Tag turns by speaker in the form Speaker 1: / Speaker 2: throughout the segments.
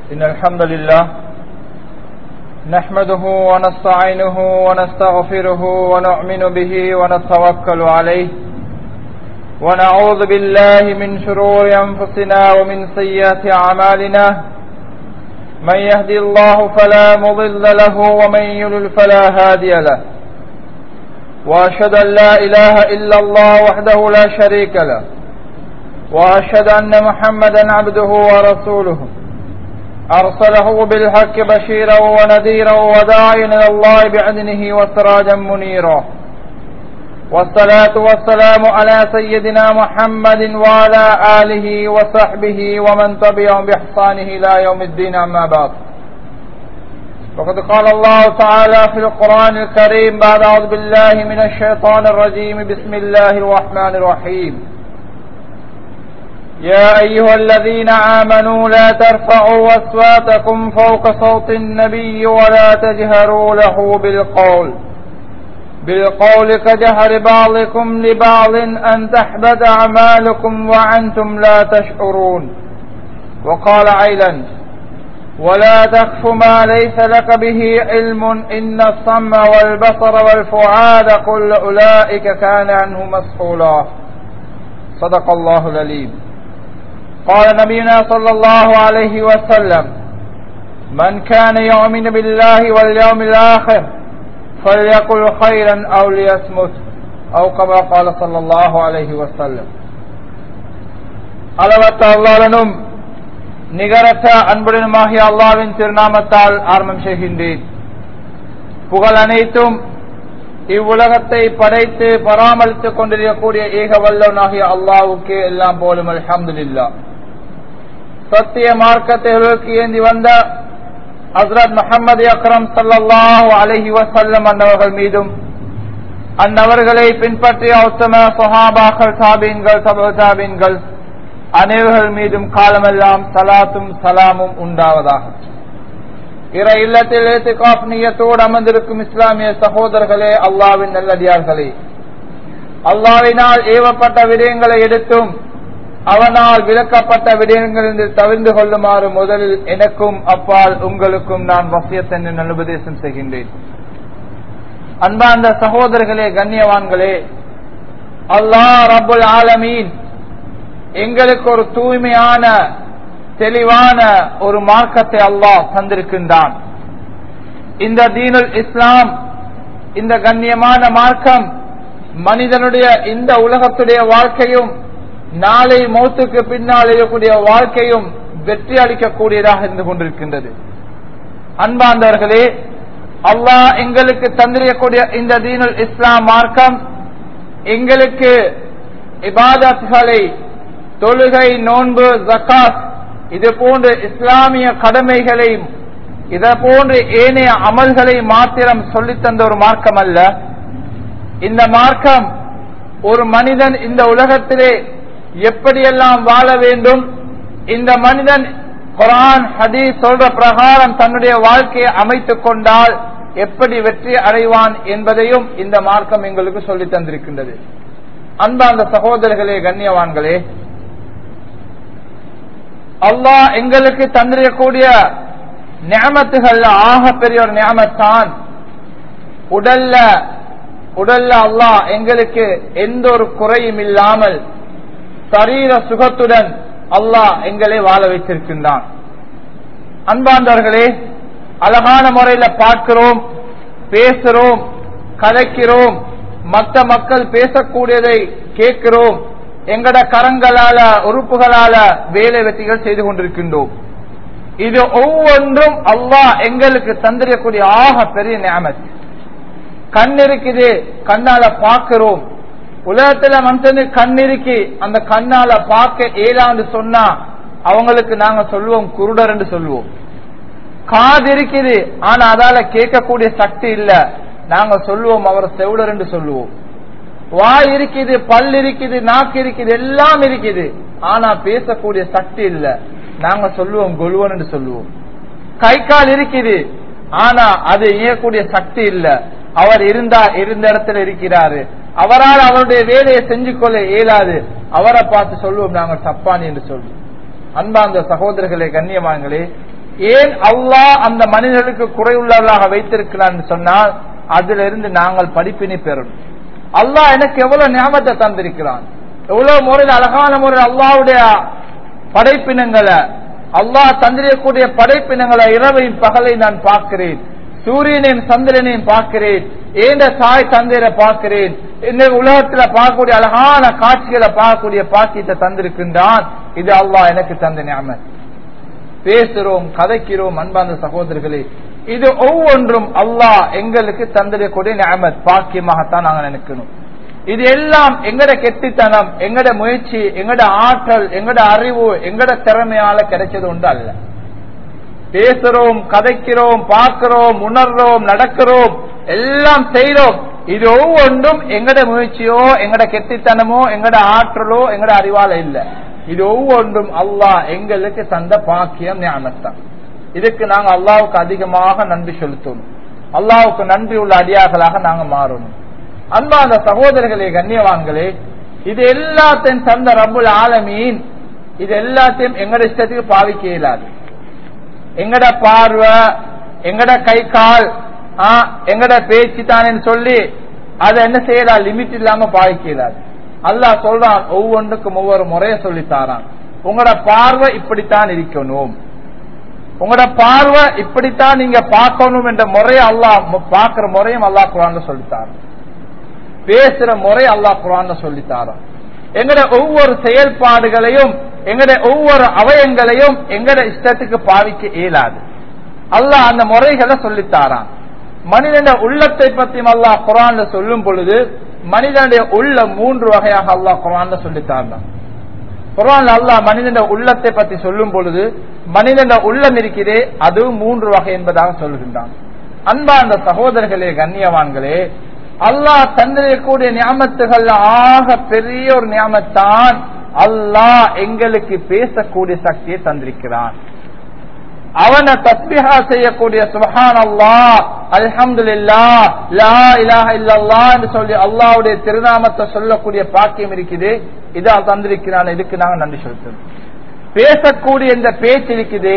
Speaker 1: إن الحمد لله نحمده ونستعينه ونستغفره ونؤمن به ونتوكل عليه ونعوذ بالله من شرور أنفسنا ومن سيئات أعمالنا من يهدي الله فلا مضل له ومن يضلل فلا هادي له وأشهد أن لا إله إلا الله وحده لا شريك له وأشهد أن محمدا عبده ورسوله أرسله بالحق بشيرا ونذيرا وداعيا إلى الله بإذنه وسراجا منيرا والصلاة والسلام على سيدنا محمد وعلى آله وصحبه ومن تبعهم بإحسانه إلى يوم الدين أما بعد وقد قال الله تعالى في القرآن الكريم بعد أعوذ بالله من الشيطان الرجيم بسم الله الرحمن الرحيم يا أيها الذين آمنوا لا ترفعوا أصواتكم فوق صوت النبي ولا تجهروا له بالقول بالقول كجهر بعضكم لبعض أن تحبط أعمالكم وأنتم لا تشعرون وقال عيلا ولا تخف ما ليس لك به علم إن الصم والبصر والفعاد كل أولئك كان عنه مسؤولا صدق الله العليم قال نبينا صلى الله عليه وسلم من كان يؤمن بالله واليوم الآخر فليقل خيرا أو ليصمت أو كما قال صلى الله عليه وسلم அளவற்ற அல்லாளனும் நிகரற்ற அன்புடனுமாகிய அல்லாவின் திருநாமத்தால் ஆரம்பம் செய்கின்றேன் புகழ் அனைத்தும் இவ்வுலகத்தை படைத்து பராமரித்துக் கொண்டிருக்கக்கூடிய ஏக வல்லவனாகிய அல்லாவுக்கு எல்லாம் போலும் அலமதுல்லா சத்திய மார்க்கத்தை ஏந்தி வந்த ஹசரத் முகமது அக்ரம் சல்லாஹூ அலஹி வசல்லம் அன்னவர்கள் மீதும் அந்நவர்களை பின்பற்றிய உத்தம சொஹாபாக்கள் சாபீன்கள் சபதாபீன்கள் அனைவர்கள் மீதும் காலமெல்லாம் சலாத்தும் சலாமும் உண்டாவதாக இற இல்லத்தில் ஏத்துகாப் நீயத்தோடு அமர்ந்திருக்கும் இஸ்லாமிய சகோதரர்களே அல்லாவின் நல்லடியார்களே அல்லாவினால் ஏவப்பட்ட விடயங்களை எடுத்தும் அவனால் விளக்கப்பட்ட விடயங்களில் தவிர்ந்து கொள்ளுமாறு முதலில் எனக்கும் அப்பால் உங்களுக்கும் நான் வசியத்தென்று நல்லுபதேசம் செய்கின்றேன் அன்பார்ந்த சகோதரர்களே கண்ணியவான்களே அல்லாஹ் ரபுல் ஆலமீன் எங்களுக்கு ஒரு தூய்மையான தெளிவான ஒரு மார்க்கத்தை அல்லாஹ் தந்திருக்கின்றான் இந்த தீனுல் இஸ்லாம் இந்த கண்ணியமான மார்க்கம் மனிதனுடைய இந்த உலகத்துடைய வாழ்க்கையும் நாளை மௌத்துக்கு பின்னால் இருக்கக்கூடிய வாழ்க்கையும் வெற்றி அளிக்கக்கூடியதாக இருந்து கொண்டிருக்கின்றது அன்பாந்தவர்களே அல்லாஹ் எங்களுக்கு தந்திருக்கக்கூடிய இந்த தீனுல் இஸ்லாம் மார்க்கம் எங்களுக்கு இபாதத்களை தொழுகை நோன்பு ஜக்காத் இது போன்ற இஸ்லாமிய கடமைகளை இதை போன்ற ஏனைய அமல்களை மாத்திரம் சொல்லித்தந்த ஒரு மார்க்கம் அல்ல இந்த மார்க்கம் ஒரு மனிதன் இந்த உலகத்திலே எப்படியெல்லாம் வாழ வேண்டும் இந்த மனிதன் குரான் ஹதீஸ் சொல்ற பிரகாரம் தன்னுடைய வாழ்க்கையை அமைத்துக் கொண்டால் எப்படி வெற்றி அடைவான் என்பதையும் இந்த மார்க்கம் எங்களுக்கு சொல்லி தந்திருக்கின்றது அன்பார்ந்த சகோதரர்களே கண்ணியவான்களே அல்லாஹ் எங்களுக்கு தந்திருக்கக்கூடிய ஞாபத்துகள் ஆக பெரிய ஒரு ஞாபத்தான் உடல்ல உடல்ல அல்லாஹ் எங்களுக்கு எந்த ஒரு குறையும் இல்லாமல் சரீர சுகத்துடன் அல்லாஹ் எங்களை வாழ வைத்திருக்கின்றான் அன்பாந்தவர்களே அழகான முறையில பார்க்கிறோம் பேசுறோம் கலைக்கிறோம் மற்ற மக்கள் பேசக்கூடியதை கேட்கிறோம் எங்கட கரங்களால உறுப்புகளால வேலை வெற்றிகள் செய்து கொண்டிருக்கின்றோம் இது ஒவ்வொன்றும் அல்லாஹ் எங்களுக்கு தந்திரக்கூடிய ஆக பெரிய ஞாபகம் கண் இருக்குது கண்ணால பார்க்கிறோம் உலகத்துல மனுஷனுக்கு கண் இருக்கு அந்த கண்ணால பார்க்க ஏழாண்டு சொன்னா அவங்களுக்கு நாங்க சொல்லுவோம் குருடர் என்று சொல்லுவோம் காது இருக்குது ஆனா அதால கேட்கக்கூடிய சக்தி இல்ல நாங்க சொல்லுவோம் அவர் செவிடர் என்று சொல்லுவோம் வாய் இருக்குது பல் இருக்குது நாக்கு இருக்குது எல்லாம் இருக்குது ஆனா பேசக்கூடிய சக்தி இல்ல நாங்க சொல்லுவோம் கொலுவன் என்று சொல்லுவோம் கை கால் இருக்குது ஆனா அது இயக்கக்கூடிய சக்தி இல்ல அவர் இருந்தா இருந்த இடத்துல இருக்கிறாரு அவரால் அவருடைய வேலையை செஞ்சு கொள்ள இயலாது அவரை பார்த்து சொல்லுவோம் நாங்கள் தப்பானி என்று சொல்லுவோம் அன்பார்ந்த சகோதரர்களே கண்ணியமாங்களே ஏன் அல்லாஹ் அந்த மனிதர்களுக்கு குறையுள்ளவர்களாக வைத்திருக்கிறான் சொன்னால் அதுல இருந்து நாங்கள் படிப்பினை பெறணும் அல்லாஹ் எனக்கு எவ்வளவு ஞாபகத்தை தந்திருக்கிறான் எவ்வளவு முறையில் அழகான முறையில் அல்லாவுடைய படைப்பினங்களை அல்லாஹ் தந்திரக்கூடிய படைப்பினங்களை இரவையும் பகலை நான் பார்க்கிறேன் சூரியனையும் சந்திரனையும் பார்க்கிறேன் ஏண்ட தாய் தந்தையரை பார்க்கிறேன் இந்த உலகத்துல பார்க்கக்கூடிய அழகான காட்சிகளை பார்க்கக்கூடிய பாக்கியத்தை தந்திருக்கின்றான் இது அல்லாஹ் எனக்கு தந்த ஞாபகம் பேசுறோம் கதைக்கிறோம் அன்பார்ந்த சகோதரர்களே இது ஒவ்வொன்றும் அல்லாஹ் எங்களுக்கு தந்திரக்கூடிய ஞாபகம் பாக்கியமாகத்தான் நாங்க நினைக்கணும் இது எல்லாம் எங்கட கெட்டித்தனம் எங்கட முயற்சி எங்கட ஆற்றல் எங்கட அறிவு எங்கட திறமையால கிடைச்சது உண்டு அல்ல பேசுறோம் கதைக்கிறோம் பார்க்கிறோம் உணர்றோம் நடக்கிறோம் எல்லாம் செய்யறோம் இது ஒவ்வொன்றும் எங்கட முயற்சியோ எங்கட கெட்டித்தனமோ எங்கட ஆற்றலோ எங்கட அறிவால இல்ல இது ஒவ்வொன்றும் அல்லாஹ் எங்களுக்கு தந்த பாக்கியம் ஞானத்தான் இதுக்கு நாங்க அல்லாவுக்கு அதிகமாக நன்றி செலுத்தணும் அல்லாவுக்கு நன்றி உள்ள அடியார்களாக நாங்க மாறணும் அன்பா அந்த சகோதரர்களே கண்ணியவான்களே இது எல்லாத்தையும் தந்த ரபுல் ஆலமீன் இது எல்லாத்தையும் எங்கட இஷ்டத்துக்கு பாவிக்க இயலாது எங்கட பார்வை எங்கட கை கால் எங்கட பேச்சு தானேன்னு சொல்லி அதை என்ன செய்யலாம் லிமிட் இல்லாம பாவிக்க இயலாது அல்லாஹ் சொல்றான் ஒவ்வொன்றுக்கும் ஒவ்வொரு முறைய சொல்லித்தாரான் உங்களோட பார்வை இப்படித்தான் இருக்கணும் உங்களோட பார்வை இப்படித்தான் நீங்க பார்க்கணும் என்ற முறையை அல்லாஹ் பார்க்கிற முறையும் அல்லாஹ் குரான் சொல்லித்தாரான் பேசுற முறை அல்லாஹ் குரான் சொல்லித்தாரான் எங்கட ஒவ்வொரு செயல்பாடுகளையும் எங்கட ஒவ்வொரு அவயங்களையும் எங்கட இஷ்டத்துக்கு பாவிக்க இயலாது அல்லாஹ் அந்த முறைகளை சொல்லித்தாரான் மனிதன உள்ளத்தை பற்றி அல்லாஹ் குரான்ல சொல்லும் பொழுது மனிதனுடைய உள்ள மூன்று வகையாக அல்லாஹ் குரான்ல சொல்லித்தாரான் குரான் அல்லாஹ் மனிதன உள்ளத்தை பற்றி சொல்லும் பொழுது மனிதன உள்ளம் இருக்கிறே அது மூன்று வகை என்பதாக சொல்கின்றான் அன்பா அந்த சகோதரர்களே கண்ணியவான்களே அல்லாஹ் தந்திரக்கூடிய ஞாபகத்துகள் ஆக பெரிய ஒரு ஞாபகத்தான் அல்லாஹ் எங்களுக்கு பேசக்கூடிய சக்தியை தந்திருக்கிறான் அவனை தஸ்பிஹா செய்யக்கூடிய சுபஹான் அல்லா அல்ஹம்துல்லா லா இலாஹ இல்லல்லா என்று சொல்லி அல்லாவுடைய திருநாமத்தை சொல்லக்கூடிய பாக்கியம் இருக்குது இதா தந்திருக்கிறான் இதுக்கு நாங்க நன்றி செலுத்தணும் பேசக்கூடிய இந்த பேச்சு இருக்குது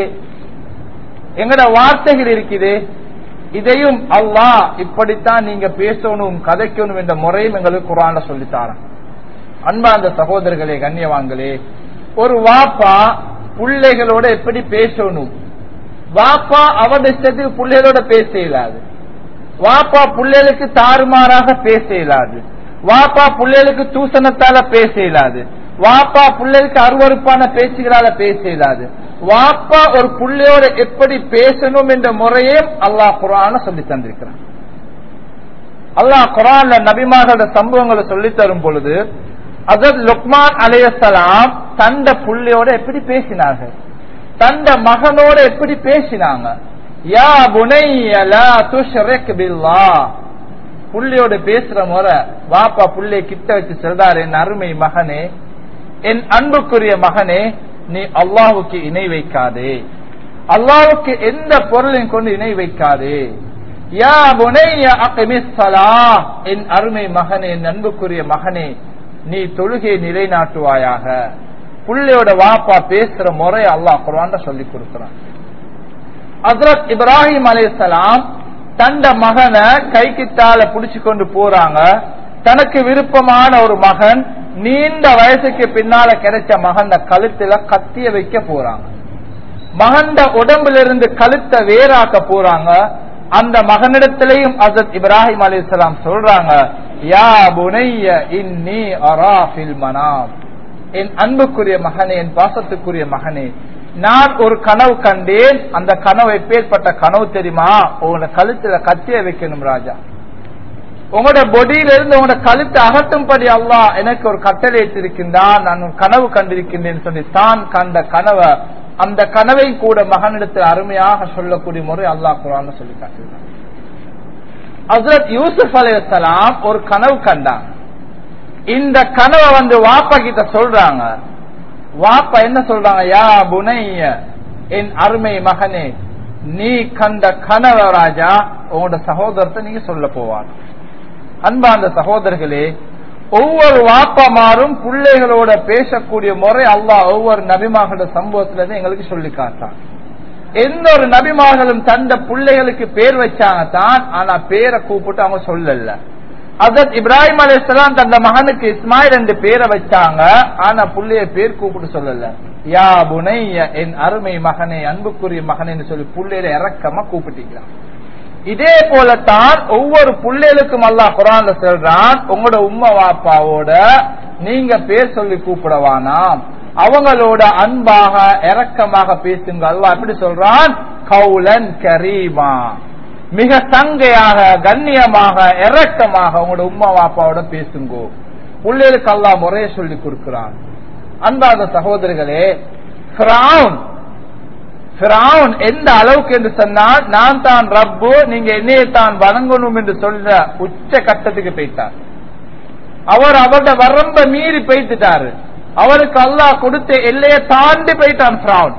Speaker 1: எங்கட வார்த்தைகள் இருக்குது இதையும் அல்லாஹ் இப்படித்தான் நீங்க பேசணும் கதைக்கணும் என்ற முறையும் எங்களுக்கு குரான சொல்லித்தாரான் அன்பா அந்த சகோதரர்களே கண்ணியவான்களே ஒரு வாப்பா பிள்ளைகளோட எப்படி பேசணும் வாப்பா அவட இஷ்டத்துக்கு பிள்ளைகளோட பேச இயலாது வாப்பா பிள்ளைகளுக்கு தாறுமாறாக பேச இயலாது வாப்பா பிள்ளைகளுக்கு தூசணத்தால பேச இயலாது வாப்பா பிள்ளைகளுக்கு அருவறுப்பான பேச்சுகளால பேச இயலாது வாப்பா ஒரு பிள்ளையோட எப்படி பேசணும் என்ற முறையும் அல்லாஹ் குரான சொல்லி தந்திருக்கிறான் அல்லாஹ் குரான்ல நபிமார்களோட சம்பவங்களை சொல்லி தரும் பொழுது அதர் லுக்மான் அலையசலாம் தண்ட புள்ளையோட எப்படி பேசினார்கள் தண்ட மகனோட எப்படி பேசினாங்க யா புனையலா துஷ்ரக் பில்லா புள்ளையோட பேசுற முறை வாப்பா புள்ளை கிட்ட வச்சு சொல்றாரு என் அருமை மகனே என் அன்புக்குரிய மகனே நீ அல்லாவுக்கு இணை வைக்காதே அல்லாவுக்கு எந்த பொருளையும் கொண்டு இணை வைக்காதே யா புனைய அகமிஸ்ஸலா என் அருமை மகனே என் அன்புக்குரிய மகனே நீ தொழுகை நிலைநாட்டுவாயாக புள்ளையோட வாப்பா பேசுற முறை அல்லாஹ் குர்ஆன்ல சொல்லி கொடுக்கிறான் ஹசரத் இப்ராஹிம் அலைஹிஸ்ஸலாம் தண்ட மகனை கைக்கிட்டால புடிச்சு கொண்டு போறாங்க தனக்கு விருப்பமான ஒரு மகன் நீண்ட வயசுக்கு பின்னால கிடைச்ச மகன் கழுத்துல கத்திய வைக்க போறாங்க மகண்ட உடம்புல இருந்து கழுத்தை வேறாக்க போறாங்க அந்த மகனிடத்திலையும் அசத் இப்ராஹிம் அலிஸ்லாம் சொல்றாங்க யா புனைய இன்னி அராஃபில் மனாம் என் அன்புக்குரிய மகனே என் பாசத்துக்குரிய மகனே நான் ஒரு கனவு கண்டேன் அந்த கனவு எப்பேற்பட்ட கனவு தெரியுமா உங்களோட கழுத்துல கத்திய வைக்கணும் ராஜா உங்களோட பொடியில இருந்து உங்களோட கழுத்தை அகட்டும்படி அல்லாஹ் எனக்கு ஒரு கட்டளை இருக்கின்றான் நான் ஒரு கனவு கண்டிருக்கின்றேன் சொல்லி தான் கண்ட கனவை அந்த கனவை கூட மகனிடத்தில் அருமையாக சொல்லக்கூடிய முறை அல்லாஹ் குரான் சொல்லி காட்டுகிறான் ஹசரத் யூசுப் அலையாம் ஒரு கனவு கண்டாங்க இந்த கனவை வந்து வாப்பா கிட்ட சொல்றாங்க வாப்பா என்ன சொல்றாங்க யா புனைய என் அருமை மகனே நீ கண்ட கனவ ராஜா உங்களோட சகோதரத்தை நீங்க சொல்ல போவார் அன்பா அந்த சகோதரர்களே ஒவ்வொரு வாப்பமாரும் பிள்ளைகளோட பேசக்கூடிய முறை அல்லாஹ் ஒவ்வொரு நபிமாகளோட சம்பவத்துல இருந்து எங்களுக்கு சொல்லி காட்டான் எந்த ஒரு நபிமார்களும் தந்த பிள்ளைகளுக்கு பேர் வச்சாங்க தான் ஆனா பேரை கூப்பிட்டு அவங்க சொல்லல அதத் இப்ராஹிம் அலிஸ்லாம் தந்த மகனுக்கு இஸ்மாயில் ரெண்டு பேரை வச்சாங்க ஆனா புள்ளைய பேர் கூப்பிட்டு சொல்லல யா புனைய என் அருமை மகனே அன்புக்குரிய மகனேன்னு சொல்லி புள்ளையில இறக்கமா கூப்பிட்டீங்களா இதே போலத்தான் ஒவ்வொரு புள்ளைகளுக்கும் அல்லாஹ் குரான்ல சொல்றான் உங்களோட உம்மா வாப்பாவோட நீங்க பேர் சொல்லி கூப்பிடவானாம் அவங்களோட அன்பாக இரக்கமாக பேசுங்க அல்லாஹ் எப்படி சொல்றான் கவுலன் கரீமா மிக சங்கையாக கண்ணியமாக இரக்கமாக உங்களோட உம்மா வாப்பாவோட பேசுங்கோ பிள்ளைகளுக்கு அல்லாஹ் முறைய சொல்லி கொடுக்கிறான் அன்பாத சகோதரர்களே ஃபிரௌன் ஃபிரௌன் எந்த அளவுக்கு என்று சொன்னால் நான் தான் ரப்பு நீங்க என்னையை தான் வணங்கணும் என்று சொல்ற உச்ச கட்டத்துக்கு போயிட்டார் அவர் அவருடைய வரம்ப மீறி போய்த்துட்டாரு அவருக்கு அல்லாஹ் கொடுத்த எல்லையை தாண்டி போயிட்டான் ஃபிரௌன்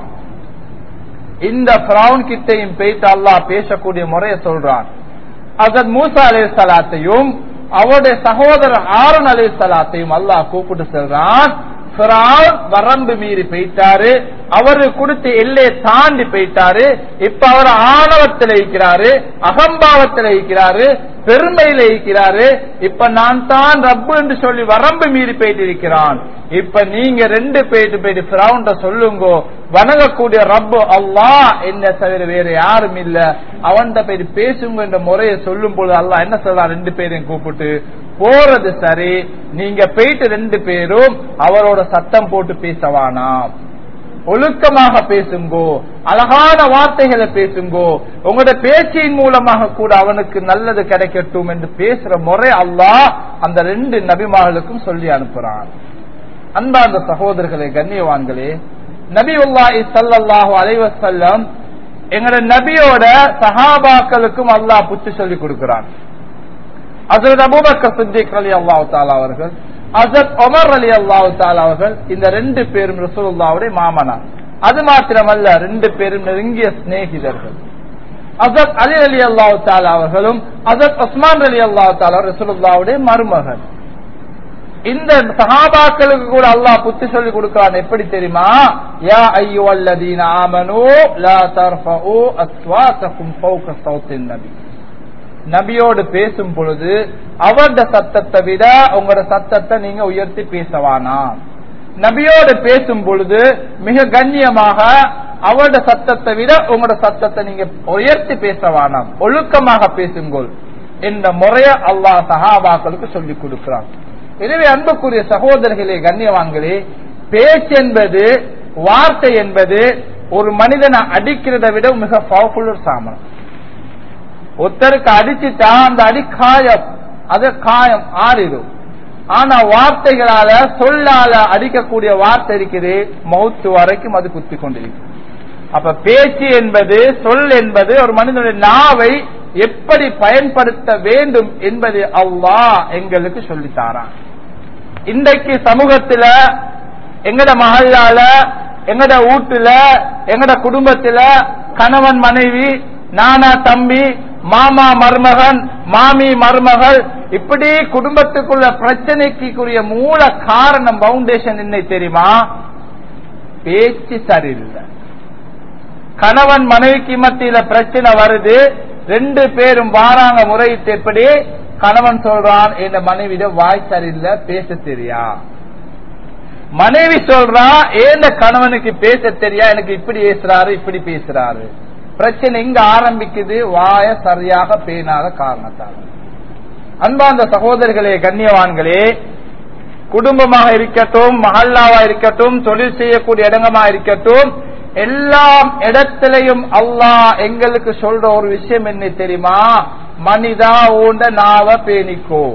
Speaker 1: இந்த ஃபிரௌன் கிட்டையும் போயிட்டு அல்லாஹ் பேசக்கூடிய முறையை சொல்றான் அதன் மூசா அலே சலாத்தையும் அவருடைய சகோதரர் ஆரன் அலே சலாத்தையும் அல்லாஹ் கூப்பிட்டு சொல்றான் ஃபிரௌன் வரம்பு மீறி போயிட்டாரு அவரு கொடுத்த எல்லையை தாண்டி போயிட்டாரு இப்ப அவர் ஆணவத்தில் இருக்கிறாரு அகம்பாவத்தில் இருக்கிறாரு பெருமையில இருக்கிறாரு இப்ப நான் தான் ரப்பு என்று சொல்லி வரம்பு மீறி போயிட்டு இருக்கிறான் இப்ப நீங்க ரெண்டு பேட்டு போயிட்டு பிரவுண்ட சொல்லுங்க வணங்கக்கூடிய ரப்பு அல்லாஹ் என்ன தவிர வேற யாரும் இல்ல அவன்கிட்ட போயிட்டு பேசுங்க என்ற முறையை சொல்லும் பொழுது அல்லாஹ் என்ன சொல்றான் ரெண்டு பேரையும் கூப்பிட்டு போறது சரி நீங்க போயிட்டு ரெண்டு பேரும் அவரோட சத்தம் போட்டு பேசவானாம் ஒழுக்கமாக பேசுங்கோ அழகான வார்த்தைகளை பேசுங்கோ உங்களோட பேச்சின் மூலமாக கூட அவனுக்கு நல்லது கிடைக்கட்டும் என்று பேசுற முறை அல்லாஹ் அந்த ரெண்டு நபிமார்களுக்கும் சொல்லி அனுப்புறான் அன்பார்ந்த சகோதரர்களே கண்ணியவான்களே நபி உல்லாஹி சல்லாஹூ அலைவசல்லம் எங்களோட நபியோட சஹாபாக்களுக்கும் அல்லாஹ் புத்தி சொல்லி கொடுக்கிறான் அசரத் அபூபக்கர் சித்திக் அலி அல்லாஹு தாலா அவர்கள் அசத் ஒமர் அலி அல்லாஹு தாலா அவர்கள் இந்த ரெண்டு பேரும் ரசூலுல்லாவுடைய மாமனா அது மாத்திரமல்ல ரெண்டு பேரும் நெருங்கிய சிநேகிதர்கள் அசத் அலி அலி அல்லாஹு தாலா அவர்களும் அசத் உஸ்மான் அலி அல்லாஹு தாலா ரசூலுல்லாவுடைய மருமகன் இந்த சஹாபாக்களுக்கு கூட அல்லாஹ் புத்தி சொல்லி கொடுக்கிறான் எப்படி தெரியுமா யா ஐயோ அல்லதீன ஆமனு லா தர்ஃபஉ அஸ்வாத்தகும் ஃபௌக சௌத்தின் நபி நபியோடு பேசும் பொழுது அவருடைய சத்தத்தை விட உங்களோட சத்தத்தை நீங்க உயர்த்தி பேசவானா நபியோடு பேசும் பொழுது மிக கண்ணியமாக அவருடைய சத்தத்தை விட உங்களோட சத்தத்தை நீங்க உயர்த்தி பேசவானாம் ஒழுக்கமாக பேசுங்கள் என்ற முறைய அல்லாஹ் சஹாபாக்களுக்கு சொல்லிக் கொடுக்கிறான் எனவே அன்புக்குரிய சகோதரர்களே கண்ணியவான்களே பேச்சு என்பது வார்த்தை என்பது ஒரு மனிதனை அடிக்கிறதை விட மிக பவர்ஃபுல் ஒரு சாமனம் ஒருத்தருக்கு அடிச்சுட்டா அந்த அடி காயம் அது காயம் ஆறிடும் ஆனா வார்த்தைகளால சொல்லால அடிக்கக்கூடிய வார்த்தை இருக்குது மௌத்து வரைக்கும் அது குத்தி கொண்டிருக்கு அப்ப பேச்சு என்பது சொல் என்பது ஒரு மனிதனுடைய நாவை எப்படி பயன்படுத்த வேண்டும் என்பதை அல்லாஹ் எங்களுக்கு சொல்லித்தாரான் இன்றைக்கு சமூகத்துல எங்கட மகளால எங்கட வீட்டுல எங்கட குடும்பத்துல கணவன் மனைவி நானா தம்பி மாமா மருமகன் மாமி மருமகள் இப்படி குடும்பத்துக்குள்ள பிரச்சனைக்குரிய மூல காரணம் பவுண்டேஷன் என்ன தெரியுமா பேச்சு சரியில்லை கணவன் மனைவிக்கு மத்தியில பிரச்சனை வருது ரெண்டு பேரும் வாராங்க முறையிட்டு எப்படி கணவன் சொல்றான் என் மனைவிட வாய் சரியில்லை பேச தெரியா மனைவி சொல்றா ஏந்த கணவனுக்கு பேச தெரியா எனக்கு இப்படி பேசுறாரு இப்படி பேசுறாரு பிரச்சனை இங்க ஆரம்பிக்குது வாய சரியாக பேணாத காரணத்தால் அன்பார்ந்த சகோதரர்களே கண்ணியவான்களே குடும்பமாக இருக்கட்டும் மஹல்லாவா இருக்கட்டும் தொழில் செய்யக்கூடிய இடங்கமா இருக்கட்டும் எல்லாம் இடத்திலையும் அல்லாஹ் எங்களுக்கு சொல்ற ஒரு விஷயம் என்ன தெரியுமா மனிதா ஊண்ட நாவ பேணிக்கோ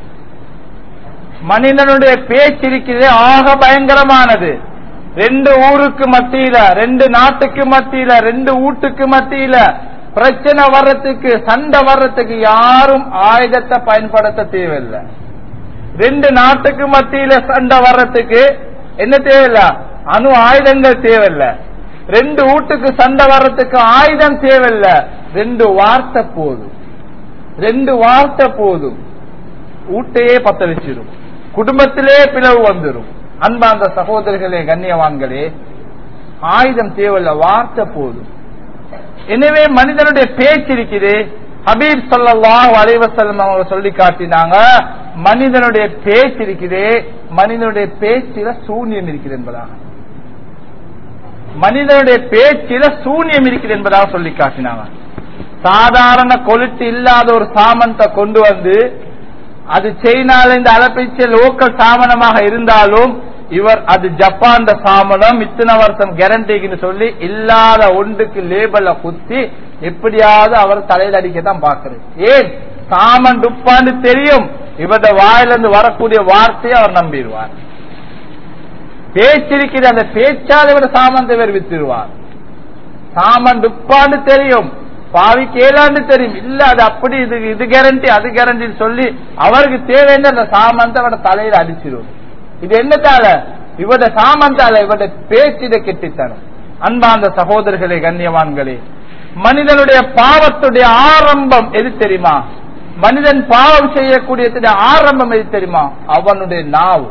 Speaker 1: மனிதனுடைய பேச்சு இருக்கிறது ஆக பயங்கரமானது ரெண்டு ஊருக்கு மத்தியில ரெண்டு நாட்டுக்கு மத்தியில ரெண்டு வீட்டுக்கு மத்தியில பிரச்சனை வர்றதுக்கு சண்டை வர்றதுக்கு யாரும் ஆயுதத்தை பயன்படுத்த தேவையில்லை ரெண்டு நாட்டுக்கு மத்தியில சண்டை வர்றதுக்கு என்ன தேவையில்ல அணு ஆயுதங்கள் தேவையில்லை ரெண்டு வீட்டுக்கு சண்டை வர்றதுக்கு ஆயுதம் தேவையில்ல ரெண்டு வார்த்தை போதும் ரெண்டு வார்த்தை போதும் வீட்டையே பத்த வச்சிடும் குடும்பத்திலே பிளவு வந்துடும் அன்பாந்த சகோதரர்களே கண்ணியவான்களே ஆயுதம் தேவையில்ல வார்த்தை போதும் எனவே மனிதனுடைய பேச்சு இருக்குது ஹபீப் ஸல்லல்லாஹு அலைஹி வஸல்லம் அவங்க சொல்லி காட்டினாங்க மனிதனுடைய பேச்சு இருக்குது மனிதனுடைய பேச்சில சூன்யம் இருக்குது என்பதாக மனிதனுடைய பேச்சில சூன்யம் இருக்குது என்பதாக சொல்லி காட்டினாங்க சாதாரண கொளுத்து இல்லாத ஒரு சாமந்தை கொண்டு வந்து அது சைனால இந்த அலப்பிச்ச லோக்கல் சாமனமாக இருந்தாலும் இவர் அது ஜப்பான் சாமனம் இத்தனை வருஷம் கேரண்டின்னு சொல்லி இல்லாத ஒன்றுக்கு லேபல்ல குத்தி எப்படியாவது அவர் தலையில அடிக்க தான் பாக்குறது ஏன் சாமன் டுப்பான்னு தெரியும் இவருடைய வாயிலிருந்து வரக்கூடிய வார்த்தையை அவர் நம்பிடுவார் பேச்சிருக்கிற அந்த பேச்சால் இவர் சாமந்தை இவர் வித்துருவார் சாமன் டுப்பான்னு தெரியும் பாவிக்கு ஏழாண்டு தெரியும் இல்ல அது அப்படி இது இது கேரண்டி அது கேரண்டின்னு சொல்லி அவருக்கு தேவையான அந்த சாமந்தை அவட தலையில அடிச்சிடும் இது என்னத்தால இவட சாமந்தால இவட பேச்சிட கெட்டித்தனம் அன்பாந்த சகோதரர்களே கண்ணியவான்களே மனிதனுடைய பாவத்துடைய ஆரம்பம் எது தெரியுமா மனிதன் பாவம் செய்யக்கூடிய ஆரம்பம் எது தெரியுமா அவனுடைய நாவு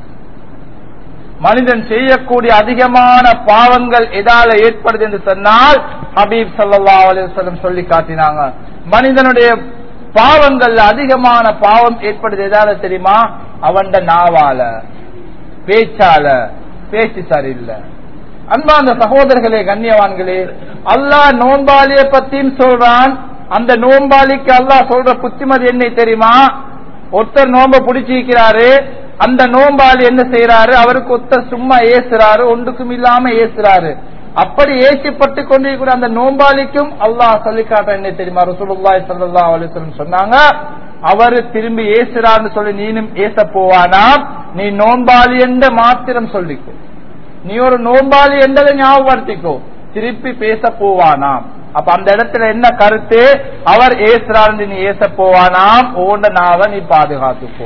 Speaker 1: மனிதன் செய்யக்கூடிய அதிகமான பாவங்கள் எதால ஏற்படுது என்று சொன்னால் ஹபீப் சல்லா அலிவசல்லம் சொல்லி காட்டினாங்க மனிதனுடைய பாவங்கள்ல அதிகமான பாவம் ஏற்படுது எதால தெரியுமா அவன் நாவால பேச்சால பேச்சு சரியில்லை அன்பாந்த சகோதரர்களே கண்ணியவான்களே அல்லாஹ் நோன்பாளிய பத்தியும் சொல்றான் அந்த நோன்பாளிக்கு அல்லாஹ் சொல்ற புத்திமதி என்ன தெரியுமா ஒருத்தர் நோம்ப பிடிச்சிருக்கிறாரு அந்த நோம்பாளி என்ன செய்யறாரு அவருக்கு ஒருத்தர் சும்மா ஏசுறாரு ஒன்றுக்கும் இல்லாம ஏசுறாரு அப்படி ஏசிப்பட்டு கொண்டிருக்கிற அந்த நோம்பாளிக்கும் அல்லாஹ் சொல்லி காட்ட என்ன தெரியுமா ரசூலுல்லாஹி ஸல்லல்லாஹு அலைஹி வஸல்லம் சொன்னாங்க அவரு திரும்பி ஏசுறான்னு சொல்லி நீனும் ஏச போவானாம் நீ நோம்பாளி என்ற மாத்திரம் சொல்லிக்கோ நீ ஒரு நோம்பாளி என்றதை ஞாபகப்படுத்திக்கோ திருப்பி பேச போவானாம் அப்ப அந்த இடத்துல என்ன கருத்து அவர் ஏசுறாரு நீ ஏச போவானாம் ஓண்ட நாவ நீ பாதுகாத்துக்கோ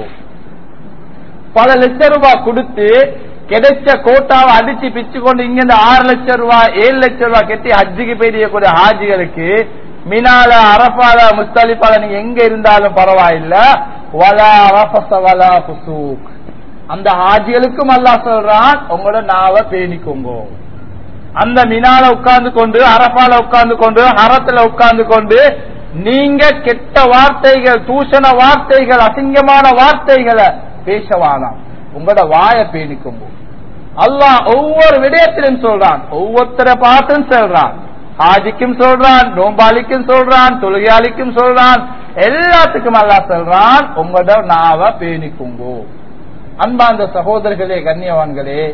Speaker 1: பல லட்சம் ரூபாய் கொடுத்து கிடைச்ச கோட்டாவை அடிச்சு பிச்சு கொண்டு இங்க இருந்து ஆறு லட்சம் ரூபாய் ஏழு லட்சம் ரூபாய் கட்டி ஹஜ்ஜுக்கு பெரியக்கூடிய ஹாஜிகளுக்கு மினால அரபால முஸ்தலிப்பால நீங்க எங்க இருந்தாலும் பரவாயில்ல வலா ரஃபஸ வலா ஃபுசூக் அந்த ஹாஜிகளுக்கும் அல்லாஹ் சொல்றான் உங்களோட நாவ பேணிக்கோங்க அந்த மினால உட்கார்ந்து கொண்டு அரபால உட்கார்ந்து கொண்டு ஹரத்துல உட்கார்ந்து கொண்டு நீங்க கெட்ட வார்த்தைகள் தூஷண வார்த்தைகள் அசிங்கமான வார்த்தைகளை பேசவானாம் உங்களோட வாய பேணிக்கோங்க அல்லாஹ் ஒவ்வொரு விடயத்திலும் சொல்றான் ஒவ்வொருத்தரை பார்த்தும் சொல்றான் ஹாஜிக்கும் சொல்றான் நோம்பாளிக்கும் சொல்றான் தொழுகையாளிக்கும் சொல்றான் எல்லாத்துக்கும் அல்லாஹ் சொல்றான் உங்களோட நாவ பேணிக்குங்கோ அன்பாந்த சகோதரர்களே கண்ணியவான்களே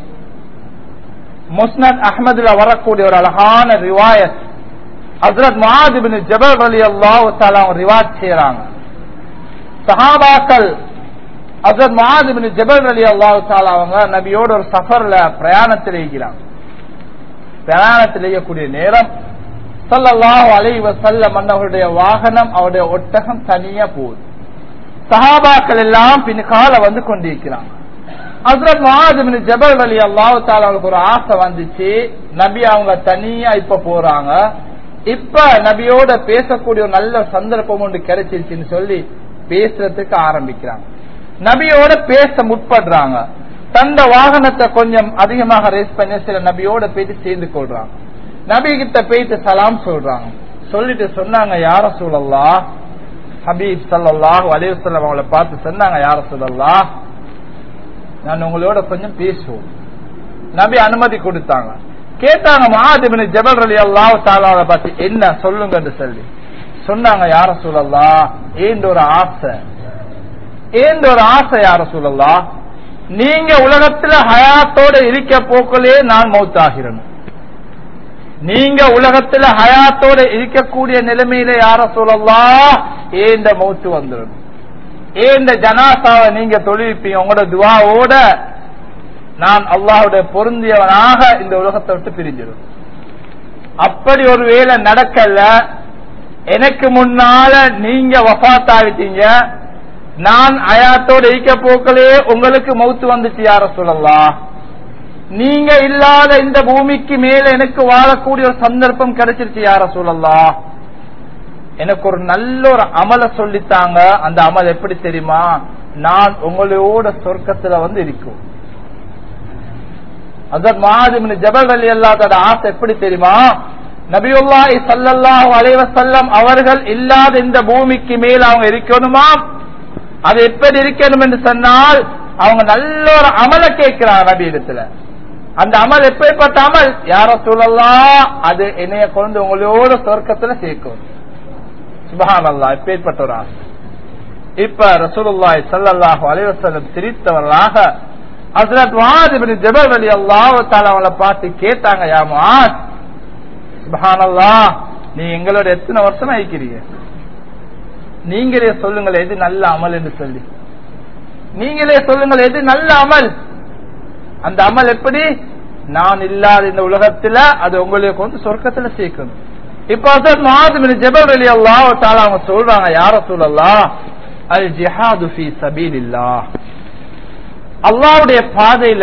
Speaker 1: முஸ்னத் அஹமதுல வரக்கூடிய ஒரு அழகான ரிவாயத் ஹசரத் மஹாதிபின் ஜபல் அலி அல்லாஹ் ரிவாத் செய்யறாங்க சஹாபாக்கள் ஹசரத் மஹாதிபின் ஜபல் அலி அல்லாஹ் அவங்க நபியோட ஒரு சஃபர்ல பிரயாணத்தில் இருக்கிறாங்க பிரயாணத்தில் செய்யக்கூடிய நேரம் சல்லல்லாஹு அலைஹி வஸல்லம் அன்னவருடைய வாகனம் அவருடைய ஒட்டகம் தனியா போகுது சஹாபாக்கள் எல்லாம் பின்கால வந்து கொண்டிருக்கிறாங்க ஹசரத் மஹாதிபின் ஜபல் அலி அல்லாஹ் அவங்களுக்கு ஒரு ஆசை வந்துச்சு நபி அவங்க தனியா இப்ப போறாங்க இப்ப நபியோட பேசக்கூடிய ஒரு நல்ல சந்தர்ப்பம் ஒன்று கிடைச்சிருச்சுன்னு சொல்லி பேசுறதுக்கு ஆரம்பிக்கிறாங்க நபியோட பேச முற்படுறாங்க தந்த வாகனத்தை கொஞ்சம் அதிகமாக ரேஸ் பண்ணி சில நபியோட போயிட்டு சேர்ந்து கொள்றாங்க நபி கிட்ட போயிட்டு சலாம் சொல்றாங்க சொல்லிட்டு சொன்னாங்க யார சூழல்லா ஹபீப் சல்லாஹ் அலிவசல்லம் அவங்கள பார்த்து சொன்னாங்க யார சூழல்லா நான் உங்களோட கொஞ்சம் பேசுவோம் நபி அனுமதி கொடுத்தாங்க கேட்டாங்க மகாதிபின் ஜபல் அலி அல்லாஹ் தாலாவை பார்த்து என்ன சொல்லுங்கன்னு சொல்லி சொன்னாங்க யார சூழல்லா ஏந்த ஒரு ஆசை ஏந்த ஒரு ஆசை யார சூழல்லா நீங்க உலகத்துல ஹயாத்தோட இருக்க போக்களே நான் மௌத்தாகிறேன் நீங்க உலகத்துல ஹயாத்தோட இருக்கக்கூடிய நிலைமையில யார சொல்லலாம் ஏந்த மௌத்து வந்துடும் ஏந்த ஜனாசாவை நீங்க தொழில்ப்பீங்க உங்களோட துவாவோட நான் அல்லாஹுடைய பொருந்தியவனாக இந்த உலகத்தை விட்டு பிரிஞ்சிடும் அப்படி ஒரு வேலை நடக்கல எனக்கு முன்னால நீங்க வஃத்தாவிட்டீங்க நான் அயாத்தோட ஈக்க போக்களே உங்களுக்கு மௌத்து வந்துச்சு யார சொல்லலாம் நீங்க இல்லாத இந்த பூமிக்கு மேல எனக்கு வாழக்கூடிய ஒரு சந்தர்ப்பம் கிடைச்சிருச்சு யார சொல்லலாம் எனக்கு ஒரு நல்ல ஒரு அமலை சொல்லித்தாங்க அந்த அமல் எப்படி தெரியுமா நான் உங்களோட சொர்க்கத்துல வந்து இருக்கும் அதன் மாதிரி ஜபல் அலி அல்லாதோட ஆசை எப்படி தெரியுமா நபியுல்லாஹி ஸல்லல்லாஹு அலைஹி வஸல்லம் அவர்கள் இல்லாத இந்த பூமிக்கு மேல் அவங்க இருக்கணுமா அது எப்படி இருக்கணும் என்று சொன்னால் அவங்க நல்ல ஒரு அமல கேட்கிறாங்க நபி இடத்துல அந்த அமல் எப்படிப்பட்ட அமல் யார சொல்லலாம் அது என்னைய கொண்டு உங்களோட சொர்க்கத்துல சேர்க்கும் சுபஹான் அல்லா எப்பேற்பட்ட ஒரு ஆசை இப்ப ரசூலுல்லாஹி ஸல்லல்லாஹு அலைஹி வஸல்லம் சிரித்தவர்களாக ஹஜ்ரத் முஆத் இப்னு ஜபல் ரலியல்லாஹு தஆலா அவங்கள பார்த்து கேட்டாங்க யா முஆத் சுபஹானல்லாஹ் நீ எங்களோட எத்தனை வருஷம் ஆயிக்கிறீங்க நீங்களே சொல்லுங்கள் எது நல்ல அமல் என்று சொல்லி நீங்களே சொல்லுங்கள் எது நல்ல அமல் அந்த அமல் எப்படி நான் இல்லாத இந்த உலகத்துல அது உங்களுக்கு வந்து சொர்க்கத்துல சேர்க்கணும் இப்ப மாதிரி ஜபல் அலி அல்லா அவங்க சொல்றாங்க யார சொல்லலாம் அல் ஜிஹாது ஃபி சபீலில்லா அல்லாவுடைய பாதையில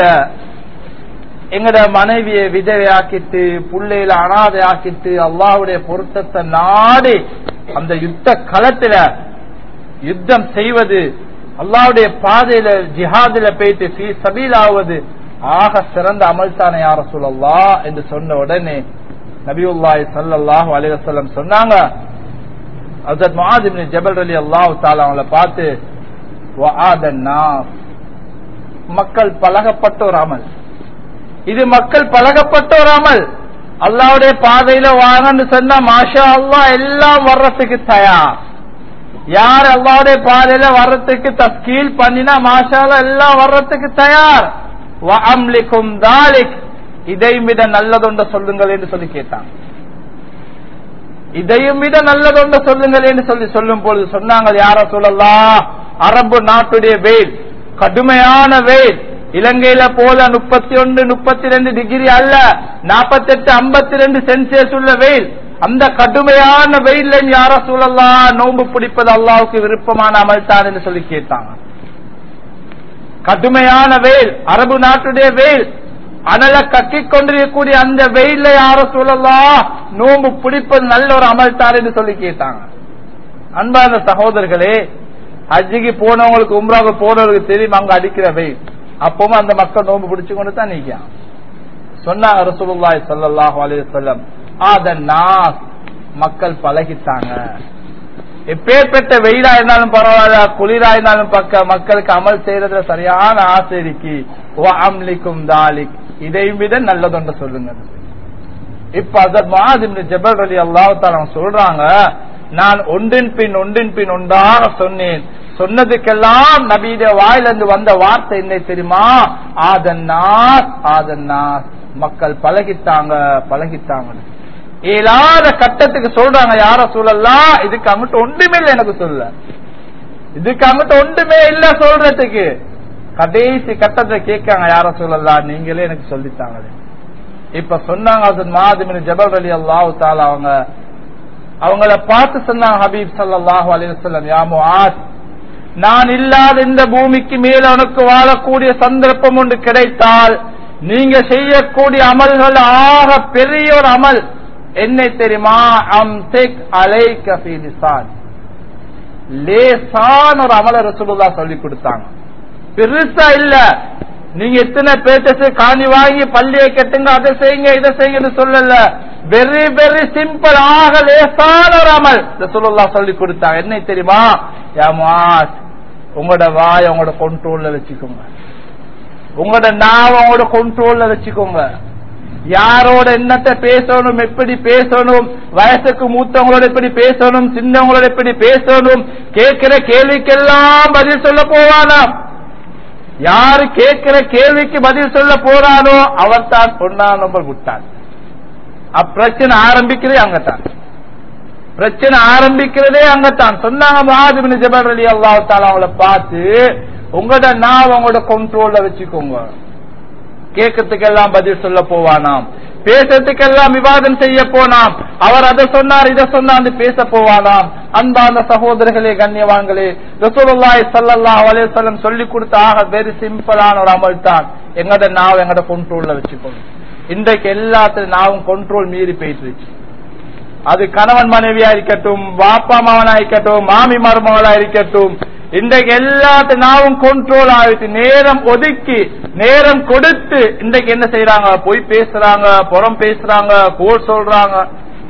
Speaker 1: எங்கட மனைவியை விதவையாக்கிட்டு புள்ளையில அனாதை ஆக்கிட்டு அல்லாவுடைய பொருத்தத்தை நாடி அந்த யுத்த களத்துல யுத்தம் செய்வது அல்லாவுடைய பாதையில ஜிஹாதில போயிட்டு ஃபீ சபீலாவது ஆக சிறந்த அமல் தானே யார சொல்லல்லா என்று சொன்ன உடனே நபியுல்லாஹி ஸல்லல்லாஹு அலைஹி வஸல்லம் சொன்னாங்க ஹஜ்ரத் முஆத் இப்னு ஜபல் ரலியல்லாஹு தஆலா அவங்கள பார்த்து வஆதன் நாஸ் மக்கள் பழகப்பட்ட ஒரு அமல் இது மக்கள் பழகப்பட்ட ஒரு அமல் அல்லாவுடைய பாதையில வாங்கன்னு சொன்னா மாஷா அல்லாஹ் எல்லாம் வர்றதுக்கு தயார் யார் அல்லாவுடைய பாதையில வர்றதுக்கு தஸ்கீல் பண்ணினா மாஷா அல்லாஹ் எல்லாம் வர்றதுக்கு தயார் அம்லிக்கும் தாலிக் இதையும் விட நல்லதொண்ட சொல்லுங்கள் என்று சொல்லி கேட்டாங்க இதையும் விட நல்லதொண்ட சொல்லுங்கள் என்று சொல்லி சொல்லும் பொழுது சொன்னாங்க யார சொல்லலாம் அரபு நாட்டுடைய வெயில் கடுமையான வெயில் இலங்கையில போல முப்பத்தி ஒன்று முப்பத்தி ரெண்டு டிகிரி அல்ல நாற்பத்தி எட்டு ஐம்பத்தி ரெண்டு சென்சியஸ் உள்ள வெயில் அந்த கடுமையான வெயில்ல யார சூழல்லாம் நோன்பு பிடிப்பது அல்லாவுக்கு விருப்பமான அமல் தான் என்று சொல்லி கேட்டாங்க கடுமையான வெயில் அரபு நாட்டுடைய வெயில் அனல கக்கிக் கொண்டிருக்கக்கூடிய அந்த வெயில யார சொல்லலாம் நோம்பு பிடிப்பது நல்ல ஒரு அமல் தான் என்று சொல்லி கேட்டாங்க அன்பான சகோதரர்களே ஹஜ்ஜிக்கு போனவங்களுக்கு உம்ராவுக்கு போனவங்களுக்கு தெரியும் அங்க அடிக்கிற வெயில் அப்பவும் அந்த மக்கள் நோம்பு பிடிச்சு கொண்டு தான் நீக்கான் சொன்னாங்க ரசூலுல்லாஹி ஸல்லல்லாஹு அலைஹி வஸல்லம் ஆத நாஸ் மக்கள் பழகிட்டாங்க எப்பேற்பட்ட வெயிலா இருந்தாலும் பரவாயில்ல குளிரா இருந்தாலும் பக்க மக்களுக்கு அமல் செய்யறதுல சரியான ஆசை இருக்கு அம்லிக்கும் தாலிக் இதையும் விட நல்லதொன்று சொல்லுங்க இப்ப அதர் மாதிரி ஜபல் அலி அல்லாஹால சொல்றாங்க நான் ஒன்றின் பின் ஒன்றின் பின் ஒன்றாக சொன்னேன் சொன்னதுக்கெல்லாம் நபீத வாயிலிருந்து வந்த வார்த்தை என்ன தெரியுமா ஆதன்னாஸ் ஆதன்னாஸ் மக்கள் பழகிட்டாங்க பழகிட்டாங்க இயலாத கட்டத்துக்கு சொல்றாங்க யார சொல்லலாம் இதுக்கு அங்கிட்ட ஒன்றுமே இல்லை எனக்கு சொல்ல இதுக்கு அங்கிட்ட ஒன்றுமே இல்ல சொல்றதுக்கு கடைசி கட்டத்தை கேட்காங்க யார சொல்லலாம் நீங்களே எனக்கு சொல்லித்தாங்க இப்ப சொன்னாங்க அது மாதிமின் ஜபல் அலி அல்லாஹு தாலா அவங்க அவங்கள பார்த்து சொன்னாங்க ஹபீப் சல்லாஹூ அலிவசல்லம் யாமோ ஆத் நான் இல்லாத இந்த பூமிக்கு மேல உனக்கு வாழக்கூடிய சந்தர்ப்பம் ஒன்று கிடைத்தால் நீங்க செய்யக்கூடிய அமல்கள் ஆக பெரிய ஒரு அமல் என்ன தெரியுமா அம் தெக் அலை கபீலிசான் லேசான ஒரு அமல ரசூலுல்லா சொல்லி கொடுத்தாங்க பெருசா இல்ல நீங்க எத்தனை பேச்சஸ் காணி வாங்கி பள்ளியை கட்டுங்க அதை செய்யுங்க இதை செய்யுங்க சொல்லல வெரி வெரி சிம்பிள் ஆக லேசான ஒரு அமல் ரசூலுல்லா சொல்லி கொடுத்தாங்க என்ன தெரியுமா யாமாஸ் உங்களோட வாய் உங்களோட கண்ட்ரோல்ல வச்சுக்கோங்க உங்களோட நாவ உங்களோட கண்ட்ரோல்ல வச்சுக்கோங்க யாரோட என்னத்தை பேசணும் எப்படி பேசணும் வயசுக்கு மூத்தவங்களோட எப்படி பேசணும் சின்னவங்களோட எப்படி பேசணும் கேட்கிற கேள்விக்கெல்லாம் பதில் சொல்ல போவானா யாரு கேட்கிற கேள்விக்கு பதில் சொல்ல போறானோ அவர் தான் பொன்னா நம்பர் விட்டான் அப்பிரச்சனை ஆரம்பிக்கிறதே அங்கத்தான் பிரச்சனை ஆரம்பிக்கிறதே அங்கத்தான் சொன்னாங்க மகாதிபின் ஜபல் அலி அல்லாஹால அவங்கள பார்த்து உங்களோட நான் உங்களோட கண்ட்ரோல்ல வச்சுக்கோங்க கேட்கறதுக்கெல்லாம் பதில் சொல்ல போவானாம் பேசுறதுக்கெல்லாம் விவாதம் செய்ய போனாம் அவர் அதை சொன்னார் இதை சொன்னார் பேச போவானாம் அன்பான சகோதரர்களே கண்ணியவான்களே ரசூலுல்லாஹி ஸல்லல்லாஹு அலைஹி வஸல்லம் சொல்லி கொடுத்த ஆக வெரி சிம்பிளான ஒரு அமல் தான் எங்கட நாவ் எங்கட கண்ட்ரோல்ல வச்சுக்கணும் இன்றைக்கு எல்லாத்துலயும் நாவும் கண்ட்ரோல் மீறி போயிட்டு அது கணவன் மனைவியா இருக்கட்டும் வாப்பா மாவனா இருக்கட்டும் மாமி மருமகளா இருக்கட்டும் இன்றைக்கு எல்லாத்து நாவும் கண்ட்ரோல் ஆயிட்டு நேரம் ஒதுக்கி நேரம் கொடுத்து இன்றைக்கு என்ன செய்யறாங்க போய் பேசுறாங்க புறம் பேசுறாங்க கோல் சொல்றாங்க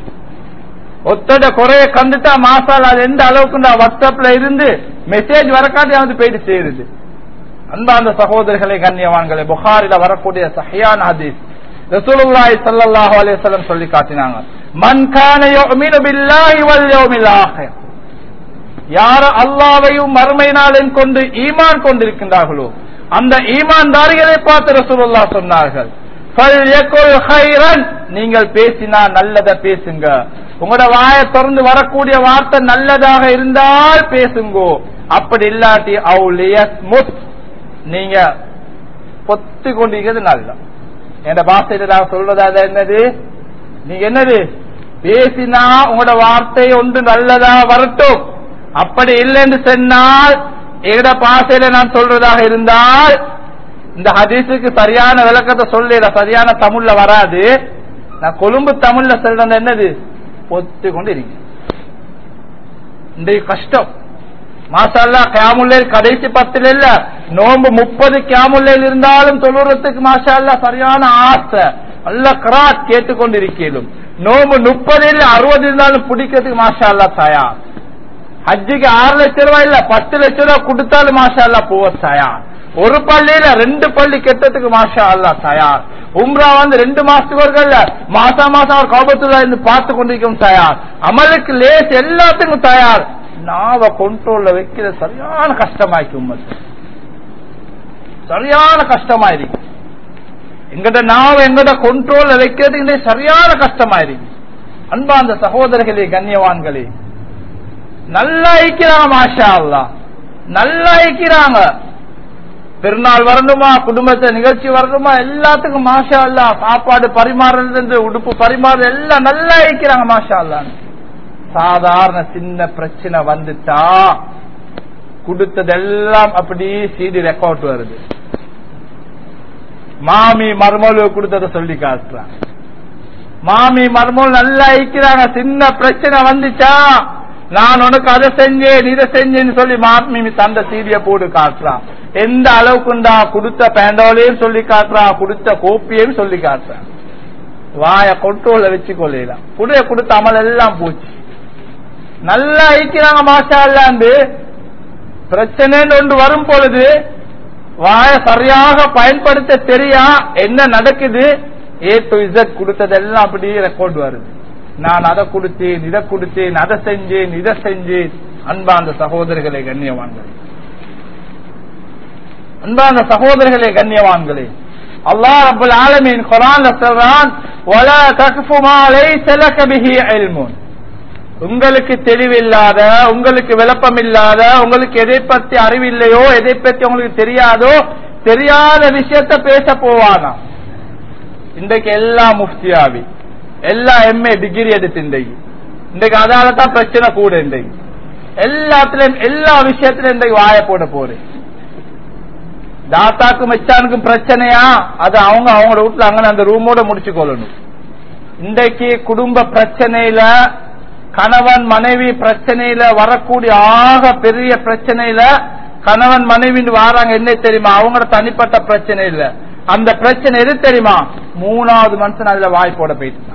Speaker 1: ஒத்தட குறைய கண்டுட்டா மாசால அது எந்த அளவுக்கு வாட்ஸ்அப்ல இருந்து மெசேஜ் வரக்காட்டி வந்து போயிட்டு சேருது அன்பார்ந்த சகோதரர்களே கண்ணியவான்களே புகாரில வரக்கூடிய சஹியான் ஹதீஸ் ரசூலுல்லாஹி ஸல்லல்லாஹு அலைஹி வஸல்லம் சொல்லி காட்டினாங்க மன் கான யுமினு பில்லாஹி வல் யௌமில் ஆகிர் யார் அல்லாஹ்வையும் மறுமை நாளையும் கொண்டு ஈமான் கொண்டிருக்கின்றார்களோ அந்த ஈமான்தாரிகளை பார்த்து ரசூலுல்லாஹ் சொன்னார்கள் ஃபல்யகுல் கைரன் நீங்கள் பேசினா நல்லத பேசுங்க உங்களோட வாயை திறந்து வரக்கூடிய வார்த்தை நல்லதாக இருந்தால் பேசுங்கோ அப்படி இல்லாட்டி அவுலியஸ் முத் நீங்க பொத்து கொண்டிருக்கிறது நல்ல என் பாஷையில நான் சொல்றது அது என்னது நீங்க என்னது பேசினா உங்களோட வார்த்தை ஒன்று நல்லதா வரட்டும் அப்படி இல்லைன்னு சொன்னால் எங்கட பாஷையில நான் சொல்றதாக இருந்தால் இந்த ஹதீஸுக்கு சரியான விளக்கத்தை சொல்ல சரியான தமிழ்ல வராது நான் கொழும்பு தமிழ்ல சொல்றது என்னது பொத்து கொண்டு இருங்க இன்றைக்கு கஷ்டம் மாசால்லா கியாமுல்லைல் கடைசி பத்துல இல்ல நோம்பு முப்பது கியாமுல்லைல் இருந்தாலும் தொழுறதுக்கு மாஷா சரியான ஆசை நல்ல கிராட் கேட்டுக்கொண்டிருக்கலும் நோம்பு முப்பது இல்ல அறுபது இருந்தாலும் பிடிக்கிறதுக்கு மாஷா அல்லா தயார் ஹஜ்ஜுக்கு ஆறு லட்சம் ரூபாய் இல்ல பத்து லட்சம் ரூபாய் கொடுத்தாலும் மாஷா அல்லா போவ தயார் ஒரு பள்ளியில ரெண்டு பள்ளி கெட்டதுக்கு மாஷா அல்லா தயார் உம்ரா வந்து ரெண்டு மாசத்துக்கு ஒரு மாசம் மாசம் அவர் கோபத்துல இருந்து பார்த்து கொண்டிருக்கும் தயார் அமலுக்கு லேஸ் எல்லாத்துக்கும் தயார் நாவ கொண்ட்ரோல்ல வைக்கிற சரியான கஷ்டமாய்க்கு உம்மத்து சரியான கஷ்டமாயிருக்கு எங்கட நாவ எங்கட கொண்ட்ரோல்ல வைக்கிறது சரியான கஷ்டமாயிருக்கு அன்பா அந்த சகோதரர்களே கண்ணியவான்களே நல்லா இருக்கிறாங்க மாஷா அல்லா நல்லா இருக்கிறாங்க பெருநாள் வரணுமா குடும்பத்தை நிகழ்ச்சி வரணுமா எல்லாத்துக்கும் மாஷா அல்லா சாப்பாடு பரிமாறுறது உடுப்பு பரிமாறுறது எல்லாம் நல்லா இருக்கிறாங்க மாஷா அல்லா சாதாரண சின்ன பிரச்சனை வந்துட்டா கொடுத்ததெல்லாம் அப்படி சிடி ரெக்கார்ட் வருது மாமி மருமலு கொடுத்தத சொல்லி காட்டுறான் மாமி மருமல் நல்லா ஐக்கிறாங்க சின்ன பிரச்சனை வந்துச்சா நான் உனக்கு அதை செஞ்சேன் இதை செஞ்சேன்னு சொல்லி மாமி தந்த சீடிய போட்டு காட்டுறான் எந்த அளவுக்குண்டா கொடுத்த பேண்டோலையும் சொல்லி காட்டுறான் கொடுத்த கோப்பியையும் சொல்லி காட்டுறான் வாய கொட்டோல வச்சு கொள்ளலாம் குடைய கொடுத்த அமல் எல்லாம் போச்சு நல்லா ஐக்கிறாங்க மாஷா இல்லாண்டு பிரச்சனை ஒன்று வரும் பொழுது வாய சரியாக பயன்படுத்த தெரியா என்ன நடக்குது ஏ டு இசட் கொடுத்ததெல்லாம் அப்படியே ரெக்கார்ட் வருது நான் அதை கொடுத்தேன் இதை கொடுத்தேன் அதை செஞ்சேன் இதை செஞ்சேன் அன்பாந்த சகோதரர்களே கண்ணியவான்களே அன்பாந்த சகோதரர்களே கண்ணியவான்களே அல்லாஹ் ரப்பல் ஆலமீன் குர்ஆன்ல சொல்றான் வலா தக்ஃபு மா லைஸ லக பிஹி இல்முன் உங்களுக்கு தெளிவில்லாத உங்களுக்கு விளப்பம் இல்லாத உங்களுக்கு எதை பத்தி அறிவில்லையோ எதை பத்தி உங்களுக்கு தெரியாதோ தெரியாத விஷயத்த பேச போவானா இன்றைக்கு எல்லா முஃப்தியாவி எல்லா எம்ஏ டிகிரி எடுத்து இன்றைக்கு இன்றைக்கு அதால தான் பிரச்சனை கூட இன்றைக்கு எல்லாத்துலயும் எல்லா விஷயத்திலும் இன்றைக்கு வாய போட போறேன் தாத்தாக்கும் மச்சானுக்கும் பிரச்சனையா அது அவங்க அவங்களோட வீட்டுல அங்க அந்த ரூமோட முடிச்சு கொள்ளணும் இன்றைக்கு குடும்ப பிரச்சனையில கணவன் மனைவி பிரச்சனையில வரக்கூடிய ஆக பெரிய பிரச்சனையில கணவன் மனைவி வாராங்க என்ன தெரியுமா அவங்களோட தனிப்பட்ட பிரச்சனை இல்ல அந்த பிரச்சனை எது தெரியுமா மூணாவது மனுஷன் அதுல வாய் போட போயிட்டு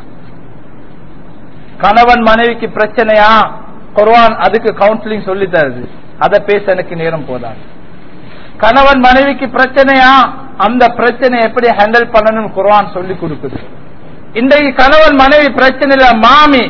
Speaker 1: கணவன் மனைவிக்கு பிரச்சனையா குர்வான் அதுக்கு கவுன்சிலிங் சொல்லி தருது அதை பேச எனக்கு நேரம் போதாது கணவன் மனைவிக்கு பிரச்சனையா அந்த பிரச்சனை எப்படி ஹேண்டில் பண்ணணும் குர்வான் சொல்லி கொடுக்குது இன்றைக்கு கணவன் மனைவி பிரச்சனை இல்ல மாமி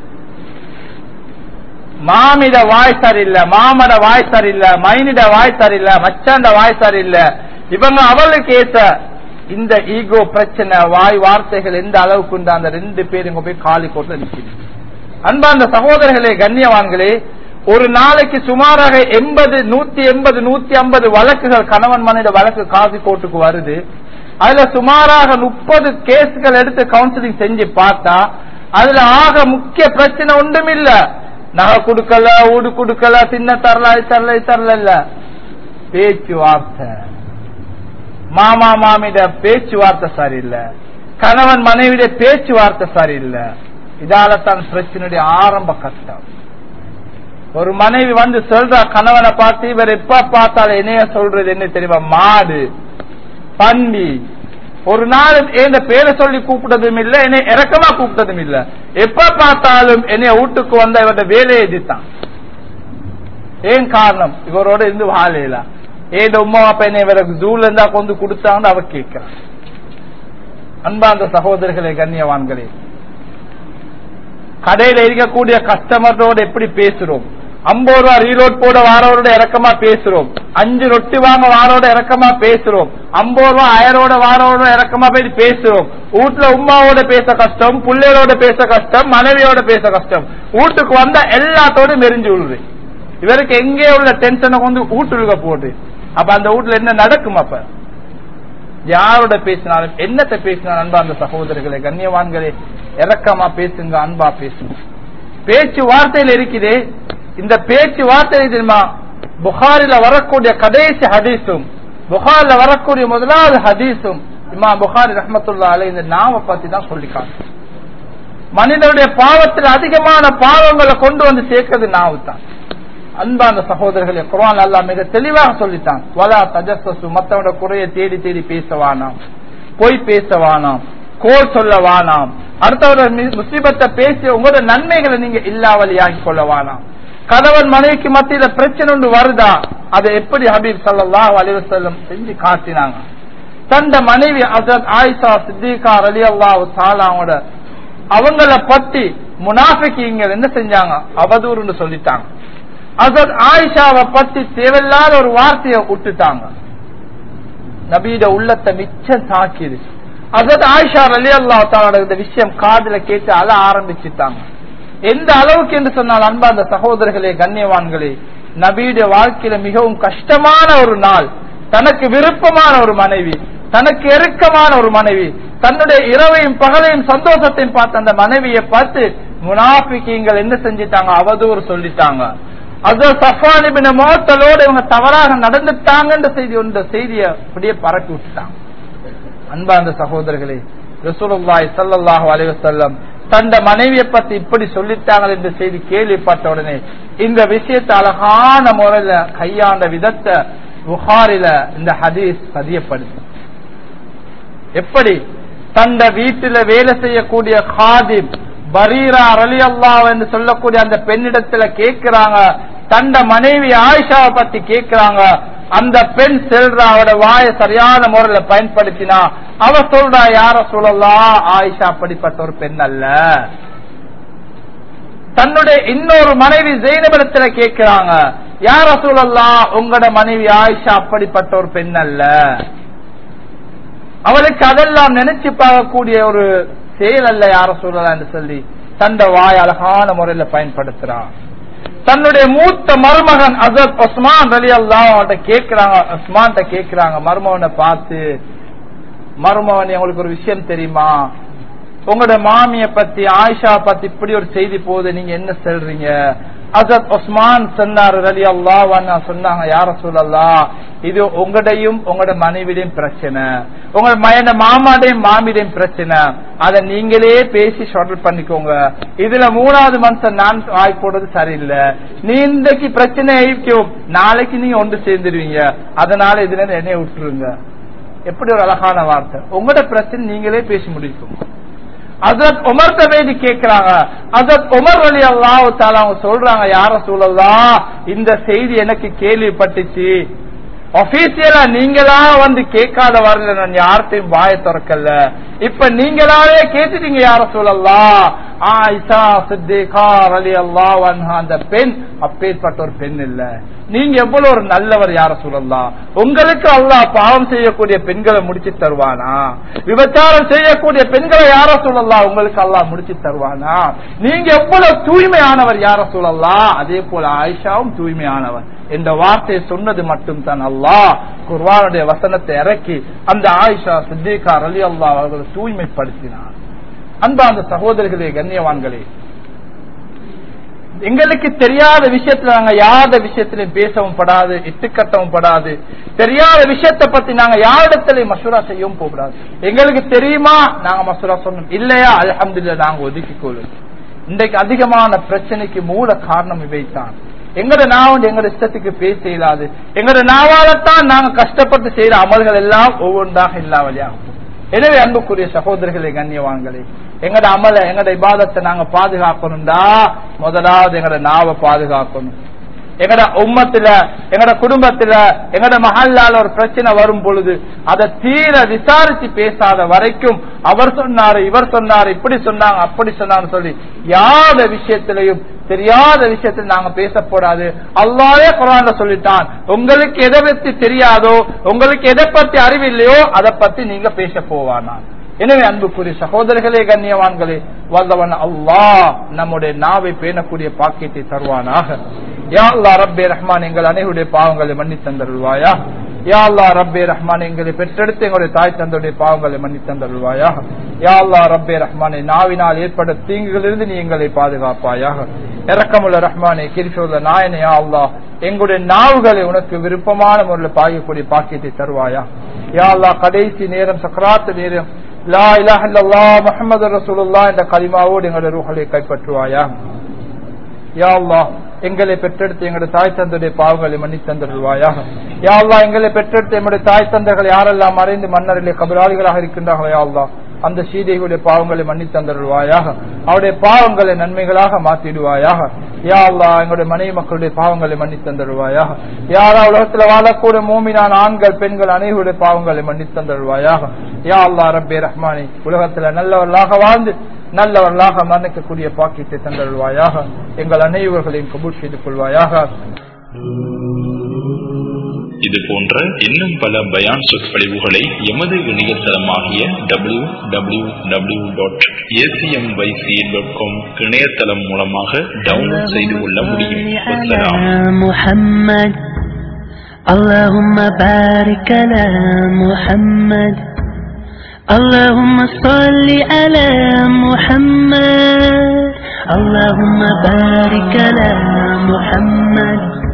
Speaker 1: மாமிட வாய் சரியில்ல மாமட வாய் சரியில்ல மைனிட வாய் சரியில்ல மச்சாண்ட வாய் சரியில்ல இவங்க அவளுக்கு ஏத்த இந்த ஈகோ பிரச்சனை வாய் வார்த்தைகள் எந்த அளவுக்கு உண்டு அந்த ரெண்டு பேரும் போய் காலி கோட்டில் நிற்குது அன்பா அந்த சகோதரர்களே கண்ணியவான்களே ஒரு நாளைக்கு சுமாராக எண்பது நூத்தி எண்பது நூத்தி ஐம்பது வழக்குகள் கணவன் மனைவிட வழக்கு காசி கோர்ட்டுக்கு வருது அதுல சுமாராக முப்பது கேஸ்கள் எடுத்து கவுன்சிலிங் செஞ்சு பார்த்தா அதுல ஆக முக்கிய பிரச்சனை ஒன்றும் இல்ல நகை கொடுக்கல ஊடு கொடுக்கல சின்ன தரல அது தரல இது தரல இல்ல பேச்சுவார்த்தை மாமா மாமிட பேச்சுவார்த்தை சரியில்லை கணவன் மனைவிட பேச்சுவார்த்தை சரியில்லை இதால தான் பிரச்சனையுடைய ஆரம்ப கஷ்டம் ஒரு மனைவி வந்து சொல்ற கணவனை பார்த்து இவர் எப்ப பார்த்தாலும் என்னைய சொல்றது என்ன தெரியுமா மாடு பன்னி ஒரு நாள் என் பேரை சொல்லி கூப்பிட்டதும் இல்ல என்னை இறக்கமா கூப்பிட்டதும் இல்ல எப்ப பார்த்தாலும் என்னைய வீட்டுக்கு வந்த இவருடைய வேலையை எதிர்த்தான் ஏன் காரணம் இவரோட இருந்து வாழையில ஏன் உமா அப்பா என்னை இவருக்கு ஜூல இருந்தா கொண்டு கொடுத்தான்னு அவ கேட்கிறான் அன்பார்ந்த சகோதரர்களே கண்ணியவான்களே கடையில இருக்கக்கூடிய கஸ்டமரோட எப்படி பேசுறோம் ஐம்பது ரூபா ரீலோட் போட வாரோட இறக்கமா பேசுறோம் அஞ்சு ரொட்டி வாங்க வாரோட இறக்கமா பேசுறோம் ஐம்பது ரூபா அயரோட வாரோட இறக்கமா போய் பேசுறோம் வீட்டுல உமாவோட பேச கஷ்டம் பிள்ளைகளோட பேச கஷ்டம் மனைவியோட பேச கஷ்டம் வீட்டுக்கு வந்தா எல்லாத்தோட மெரிஞ்சு விழுது இவருக்கு எங்கே உள்ள டென்ஷனை கொண்டு வீட்டுல போடு அப்ப அந்த வீட்டுல என்ன நடக்கும் அப்ப யாரோட பேசினாலும் என்னத்தை பேசினாலும் அன்பா அந்த சகோதரர்களே கண்ணியவான்களே இறக்கமா பேசுங்க அன்பா பேசுங்க பேச்சு வார்த்தையில் இருக்குதே இந்த பேச்சு வார்த்தை தெரியுமா புகாரில வரக்கூடிய கடைசி ஹதீஸும் புகாரில வரக்கூடிய முதலாவது ஹதீஸும் இம்மா புகாரி ரஹமத்துல்லா அலை இந்த நாம பத்தி தான் சொல்லிக்காங்க மனிதனுடைய பாவத்தில் அதிகமான பாவங்களை கொண்டு வந்து சேர்க்கிறது நாவு தான் அன்பான சகோதரர்களே குரான் அல்லா மிக தெளிவாக சொல்லித்தான் வலா தஜஸ்ஸு மத்தவனோட குறைய தேடி தேடி பேசவானாம் பொய் பேசவானாம் கோல் சொல்லவானாம் அடுத்தவரோட முசீபத்தை பேசி உங்களோட நன்மைகளை நீங்க இல்லாவலியாகி கொள்ளவானாம் கணவன் மனைவிக்கு மத்தியில பிரச்சனை ஒன்று வருதா அதை எப்படி ஹபீப் சல்லா அலிவசல்லம் செஞ்சு காட்டினாங்க தந்த மனைவி அசத் ஆயிஷா சித்திகா அலி அல்லாஹ் தாலாவோட அவங்கள பத்தி முனாஃபிக்கிங்கள் என்ன செஞ்சாங்க அவதூறுன்னு சொல்லிட்டாங்க அசத் ஆயிஷாவை பத்தி தேவையில்லாத ஒரு வார்த்தையை விட்டுட்டாங்க நபீட உள்ளத்தை மிச்சம் தாக்கிது அசத் ஆயிஷா அலி அல்லா தாலோட இந்த விஷயம் காதுல கேட்டு அழ ஆரம்பிச்சுட்டாங்க எந்த அளவுக்கு என்று சொன்னால் அன்பா அந்த சகோதரர்களே கண்ணியவான்களே நபீட வாழ்க்கையில மிகவும் கஷ்டமான ஒரு நாள் தனக்கு விருப்பமான ஒரு மனைவி தனக்கு எருக்கமான ஒரு மனைவி தன்னுடைய இரவையும் பகலையும் சந்தோஷத்தையும் பார்த்த அந்த மனைவியை பார்த்து முனாபிக்கீங்கள் என்ன செஞ்சிட்டாங்க அவதூறு சொல்லிட்டாங்க அது சஃபானிபின மோத்தலோடு இவங்க தவறாக நடந்துட்டாங்கன்ற செய்தி இந்த செய்தியை அப்படியே பரப்பி விட்டுட்டாங்க அன்பா அந்த சகோதரர்களே ரசூலுல்லாய் சல்லாஹு அலைவசல்லம் தந்த மனைவியை பத்தி இப்படி சொல்லிட்டாங்க என்ற செய்தி கேள்விப்பட்ட உடனே இந்த விஷயத்தை அழகான முறையில கையாண்ட விதத்தை புகாரில இந்த ஹதீஸ் பதியப்படுது எப்படி தந்த வீட்டில வேலை செய்யக்கூடிய ஹாதிம் பரீரா ரலி அல்லா என்று சொல்லக்கூடிய அந்த பெண்ணிடத்துல கேட்கிறாங்க தந்த மனைவி ஆயிஷாவை பத்தி கேட்கிறாங்க அந்த பெண் செல்றா அவட வாய சரியான முறையில பயன்படுத்தினா அவ சொல்றா யார சொல்லலாம் ஆயிஷா அப்படிப்பட்ட ஒரு பெண் அல்ல தன்னுடைய இன்னொரு மனைவி ஜெயினபடத்துல கேட்கிறாங்க யார சொல்லலாம் உங்களோட மனைவி ஆயிஷா அப்படிப்பட்ட ஒரு பெண் அல்ல அவளுக்கு அதெல்லாம் நினைச்சு பார்க்கக்கூடிய ஒரு செயல் அல்ல யார சொல்லலாம் என்று சொல்லி தந்த வாய் அழகான முறையில பயன்படுத்துறான் தன்னுடைய மூத்த மருமகன் அசத் உஸ்மான் அலி அல்லா அவன்கிட்ட கேட்கிறாங்க உஸ்மான் கேட்கிறாங்க மருமகனை பார்த்து மருமகன் உங்களுக்கு ஒரு விஷயம் தெரியுமா உங்களோட மாமிய பத்தி ஆயிஷா பத்தி இப்படி ஒரு செய்தி போகுது நீங்க என்ன சொல்றீங்க அசத் உஸ்மான் சொன்னார் அலி அல்லா சொன்னாங்க யார சொல்லலா இது உங்களையும் உங்களோட மனைவிடையும் பிரச்சனை உங்க மயன மாமாடையும் மாமிடையும் பிரச்சனை அதை நீங்களே பேசி ஷார்ட் பண்ணிக்கோங்க இதுல மூணாவது மனுஷன் நான் வாய் போடுறது சரியில்லை நீ இன்றைக்கு பிரச்சனை ஐக்கியம் நாளைக்கு நீங்க ஒன்று சேர்ந்துருவீங்க அதனால இதுல என்னைய விட்டுருங்க எப்படி ஒரு அழகான வார்த்தை உங்களோட பிரச்சனை நீங்களே பேசி முடிக்கும் அசத் உமர் தவேதி கேட்கிறாங்க அசத் உமர் அலி அல்லாஹ் அவங்க சொல்றாங்க யார சூழல்லாம் இந்த செய்தி எனக்கு கேள்விப்பட்டுச்சு ஒபிசியலா நீங்களா வந்து கேட்காத வரல நான் யார்கிட்டையும் வாய திறக்கல இப்ப நீங்களாவே கேட்டுட்டீங்க யார சொல்லலாம் ஆயிஷா சித்திகா அலி அல்லா அந்த பெண் அப்பேற்பட்ட ஒரு பெண் இல்ல நீங்க எவ்வளவு ஒரு நல்லவர் யார சொல்லலாம் உங்களுக்கு அல்லாஹ் பாவம் செய்யக்கூடிய பெண்களை முடிச்சு தருவானா விபச்சாரம் செய்யக்கூடிய பெண்களை யார சொல்லலாம் உங்களுக்கு அல்லாஹ் முடிச்சு தருவானா நீங்க எவ்வளவு தூய்மையானவர் யார சொல்லலாம் அதே போல ஆயிஷாவும் தூய்மையானவர் என்ற வார்த்தையை சொன்னது மட்டும் தான் அல்லாஹ் குர்வானுடைய வசனத்தை இறக்கி அந்த ஆயிஷா சித்திகா அலி அல்லா அவர்களை தூய்மைப்படுத்தினார் அன்பா அந்த சகோதரர்களே கண்ணியவான்களே எங்களுக்கு தெரியாத விஷயத்துல நாங்க யாத விஷயத்திலையும் பேசவும் படாது இட்டுக்கட்டவும் படாது தெரியாத விஷயத்தை பத்தி நாங்க யாரிடத்திலையும் மசூரா செய்யவும் போகக்கூடாது எங்களுக்கு தெரியுமா நாங்க மசூரா சொன்னோம் இல்லையா அலமதுல்ல நாங்க ஒதுக்கிக் கொள்ளும் இன்றைக்கு அதிகமான பிரச்சனைக்கு மூல காரணம் இவைத்தான் எங்கட நாவண்டு எங்கட இஷ்டத்துக்கு பேச இயலாது எங்கட நாவாலத்தான் நாங்க கஷ்டப்பட்டு செய்யற அமல்கள் எல்லாம் ஒவ்வொன்றாக இல்லாவலியாகும் எனவே அன்புக்குரிய சகோதரர்களே கண்ணியவான்களே எங்கட அமல எங்கட இபாதத்தை நாங்க பாதுகாக்கணும்டா முதலாவது எங்கட நாவை பாதுகாக்கணும் எங்கட உம்மத்துல எங்கட குடும்பத்துல எங்கட மகல்லால ஒரு பிரச்சனை வரும் பொழுது அதை தீர விசாரிச்சு பேசாத வரைக்கும் அவர் சொன்னாரு இவர் சொன்னாரு இப்படி சொன்னாங்க அப்படி சொன்னான்னு சொல்லி யாத விஷயத்திலையும் தெரியாத விஷயத்தில் நாங்க பேசக்கூடாது அல்லாவே குரான்ல சொல்லிட்டான் உங்களுக்கு எதை பத்தி தெரியாதோ உங்களுக்கு எதை பத்தி அறிவில்லையோ அதை பத்தி நீங்க பேச போவானா எனவே அன்புக்குரிய சகோதரர்களே கண்ணியவான்களே வல்லவன் அல்லாஹ் நம்முடைய நாவை பேணக்கூடிய பாக்கியத்தை தருவானாக யா அல்லா ரப்பே ரஹ்மான் எங்கள் அனைவருடைய பாவங்களை மன்னி தந்தருள்வாயா யா அல்லா ரப்பே ரஹ்மான் எங்களை பெற்றெடுத்து எங்களுடைய தாய் தந்தருடைய பாவங்களை மன்னி தந்தருள்வாயா யா அல்லா ரப்பே ரஹ்மானை நாவினால் ஏற்பட்ட தீங்குகளிலிருந்து நீ எங்களை பாதுகாப்பாயாக இறக்கமுள்ள ரஹ்மானே கிரிஷோல நாயனே யா அல்லா எங்களுடைய நாவுகளை உனக்கு விருப்பமான முறையில் பாயக்கூடிய பாக்கியத்தை தருவாயா யா அல்லா கடைசி நேரம் சக்கராத்து நேரம் லா இலாஹ இல்லல்லாஹ் முஹம்மது ரசூலுல்லாஹ் என்ற கலிமாவோடு எங்களுடைய ரூஹலை கைப்பற்றுவாயா யா அல்லாஹ் எங்களை பெற்றெடுத்து எங்களுடைய தாய் தந்தையுடைய பாவங்களை மன்னி தந்தருள்வாயாக யா அல்லாஹ் எங்களை பெற்றெடுத்து எங்களுடைய தாய் தந்தைகள் யாரெல்லாம் மறைந்து மன்னரிலே கபராளிகளாக இருக்கின்றார்களோ யா அல்லாஹ் அந்த சீதைகளுடைய பாவங்களை மன்னி தந்தருள்வாயாக அவருடைய பாவங்களை நன்மைகளாக மாற்றிடுவாயாக யா அல்லாஹ் எங்களுடைய மனைவி மக்களுடைய பாவங்களை மன்னி தந்தருள்வாயாக யாரா உலகத்தில் வாழக்கூடிய மூமினான ஆண்கள் பெண்கள் அனைவருடைய பாவங்களை மன்னி தந்தருள்வாயாக யா அல்லாஹ் ரப்பே ரஹ்மானி உலகத்தில் நல்லவர்களாக வாழ்ந்து நல்லவர்களாக மரணிக்கக்கூடிய பாக்கியத்தை தந்தருள்வாயாக எங்கள் அனைவர்களையும் கபூல் செய்து கொள்வாயாக
Speaker 2: இது போன்ற இன்னும் பல பயான் சொற்பொழிவுகளை எமது இணையதளமாகிய W W W dot ACMYC dot com இணையதளம் மூலமாக டவுன்லோட் செய்து கொள்ள முடியும் வசலாம்
Speaker 3: محمد اللهم بارك على محمد اللهم صل على محمد اللهم بارك على محمد